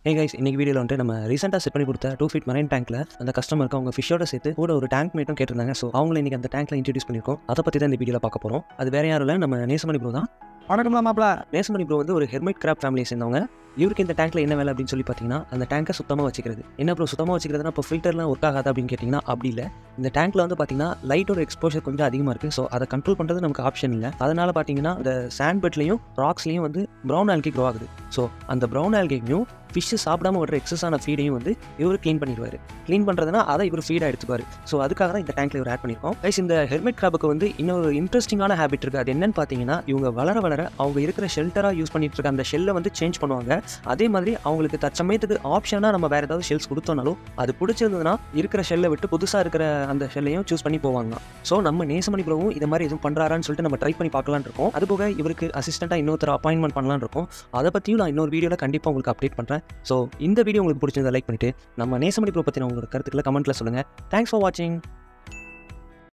hey guys இன்னைக்கு வீடியோவில் வந்துட்டு நம்ம ரீசெண்டாக செட் பண்ணி கொடுத்த டூ ஃபீட் மரைன் டேங்க்ல அந்த கஸ்டமருக்கு அவங்க ஃபிஷ்ஷோட சேர்த்து கூட ஒரு டேங்க் மேட்டும் கேட்டிருந்தாங்க ஸோ அவங்கள இன்னைக்கு அந்த டேங்க்ல இன்ட்ரடியூஸ் பண்ணியிருக்கோம் அதை பற்றி தான் இந்த வீடியோவில் பார்க்க போகிறோம் அது வேற யாரும் இல்லை நம்ம நேசமணி ப்ரோ தான் வணக்கம்ல மாப்பிள நேசமணி ப்ரோ வந்து ஒரு ஹெர்மைட் கிராப் ஃபேமிலியை சேர்ந்தவங்க இவருக்கு இந்த டேங்க்ல என்ன வேலை அப்படின்னு சொல்லி பார்த்தீங்கன்னா அந்த டேங்கை சுத்தமாக வச்சுக்கிறது என்ன ப்ரோ சுத்தமாக வச்சுக்கிறதுனா இப்போ ஃபில்டர்லாம் ஒர்க் ஆகாது அப்படின்னு கேட்டிங்கன்னா அப்படி இல்லை இந்த டேங்க்ல வந்து பார்த்தீங்கன்னா லைட்டோட எக்ஸ்போஷர் கொஞ்சம் அதிகமாக இருக்குது ஸோ அதை கண்ட்ரோல் பண்ணுறது நமக்கு ஆப்ஷன் இல்லை அதனால் பார்த்தீங்கன்னா இந்த சாண்ட் பெட்லையும் ராக்ஸ்லையும் வந்து ப்ரௌன் ஆல்கி க்ரோ ஆகுது ஸோ அந்த ப்ரௌன் ஆல்கேக்கையும் ஃபிஷ்ஷு சாப்பிடாம வர எக்ஸஸான ஃபீடையும் வந்து இவர் க்ளீன் பண்ணிடுவார் க்ளீன் பண்ணுறதுனா அதை இவர் ஃபீடாக எடுத்துக்குவார் ஸோ அதுக்காக தான் இந்த டேங்க்ல இவர் ஆட் பண்ணியிருக்கோம் கைஸ் இந்த ஹெல்மெட் கிராபுக்கு வந்து இன்னொரு இன்ட்ரெஸ்டிங்கான ஹேபிட் இருக்குது அது என்னன்னு பார்த்தீங்கன்னா இவங்க வளர வளர அவங்க இருக்கிற ஷெல்டராக யூஸ் பண்ணிட்டு இருக்க அந்த ஷெல்லை வந்து சேஞ்ச் பண்ணுவாங்க அதே மாதிரி அவங்களுக்கு தற்சமயத்துக்கு ஆப்ஷனாக நம்ம வேறு ஏதாவது ஷெல்ஸ் கொடுத்தோனாலும் அது பிடிச்சிருந்ததுன்னா இருக்கிற ஷெல்லை விட்டு புதுசாக இருக்கிற அந்த ஷெல்லையும் சூஸ் பண்ணி போவாங்க ஸோ நம்ம நேசமணி ப்ரோவும் இது மாதிரி எதுவும் பண்ணுறாரான்னு சொல்லிட்டு நம்ம ட்ரை பண்ணி பார்க்கலான்னு இருக்கோம் அது போக இவருக்கு அசிஸ்டண்ட்டாக இன்னொருத்தர் அப்பாயின்மெண்ட் பண்ணலான்னு இருக்கோம் அதை பற்றியும் நான் இன்னொரு வீடியோவில் கண்டிப்பாக உங்களுக்கு அப்டேட் பண்ணுறேன் ஸோ இந்த வீடியோ உங்களுக்கு பிடிச்சிருந்தா லைக் பண்ணிவிட்டு நம்ம நேசமணி ப்ரோ பற்றின உங்களோட கருத்துக்களை கமெண்ட்டில் சொல்லுங்கள் தேங்க்ஸ் ஃபார் வாட்சிங்